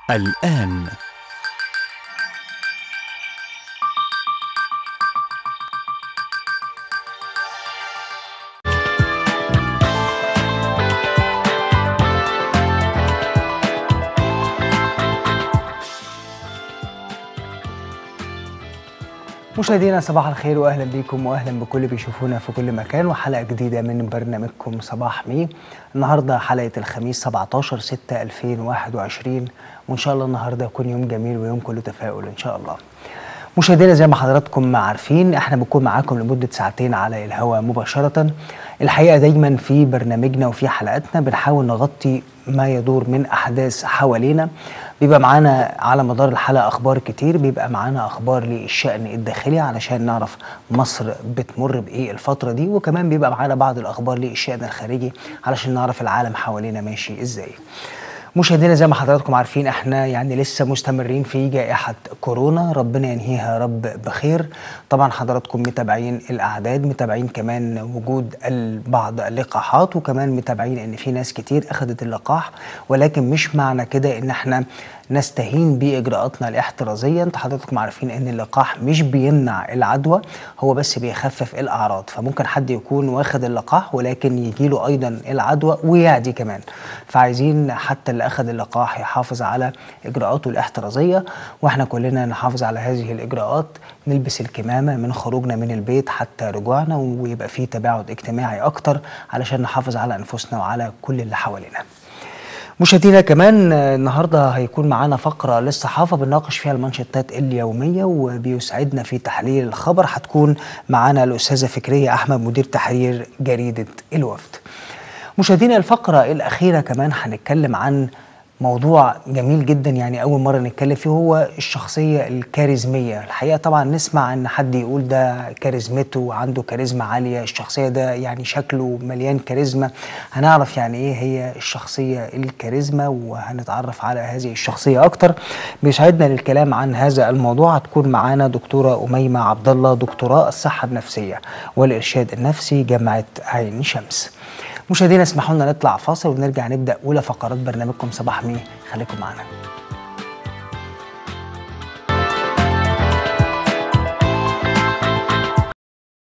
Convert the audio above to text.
الآن مشاهدينا صباح الخير واهلا بكم واهلا بكل بيشوفونا في كل مكان وحلقه جديده من برنامجكم صباح مي النهارده حلقه الخميس 17 6 2021 وان شاء الله النهارده يكون يوم جميل ويوم كله تفاؤل ان شاء الله مشاهدينا زي ما حضراتكم عارفين احنا بنكون معاكم لمده ساعتين على الهواء مباشره الحقيقه دايما في برنامجنا وفي حلقاتنا بنحاول نغطي ما يدور من احداث حوالينا بيبقى معانا على مدار الحلقه اخبار كتير بيبقى معانا اخبار للشان الداخلي علشان نعرف مصر بتمر بايه الفتره دي وكمان بيبقى معانا بعض الاخبار للشان الخارجي علشان نعرف العالم حوالينا ماشي ازاي مشاهدينا زي ما حضراتكم عارفين احنا يعني لسه مستمرين في جائحة كورونا ربنا ينهيها يا رب بخير طبعا حضراتكم متابعين الاعداد متابعين كمان وجود بعض اللقاحات وكمان متابعين ان في ناس كتير اخذت اللقاح ولكن مش معنى كده ان احنا نستهين باجراءاتنا الاحترازيه انتوا حضراتكم عارفين ان اللقاح مش بيمنع العدوى هو بس بيخفف الاعراض فممكن حد يكون واخد اللقاح ولكن يجيله ايضا العدوى ويعدي كمان فعايزين حتى اللي اخذ اللقاح يحافظ على اجراءاته الاحترازيه واحنا كلنا نحافظ على هذه الاجراءات نلبس الكمامه من خروجنا من البيت حتى رجوعنا ويبقى في تباعد اجتماعي اكتر علشان نحافظ على انفسنا وعلى كل اللي حوالينا مشاهدينا كمان النهارده هيكون معانا فقره للصحافه بنناقش فيها المانشيتات اليوميه وبيسعدنا في تحليل الخبر هتكون معانا الاستاذه فكريه احمد مدير تحرير جريده الوفد. مشاهدينا الفقره الاخيره كمان هنتكلم عن موضوع جميل جدا يعني اول مره نتكلم فيه هو الشخصيه الكاريزميه الحقيقه طبعا نسمع ان حد يقول ده كاريزمته عنده كاريزما عاليه الشخصيه ده يعني شكله مليان كاريزما هنعرف يعني ايه هي الشخصيه الكاريزما وهنتعرف على هذه الشخصيه اكتر بيسعدنا للكلام عن هذا الموضوع هتكون معانا دكتوره اميمه عبد الله دكتوراه الصحه النفسيه والارشاد النفسي جامعه عين شمس مشاهدينا اسمحوا لنا نطلع فاصل ونرجع نبدا اولى فقرات برنامجكم صباح مي خليكم معانا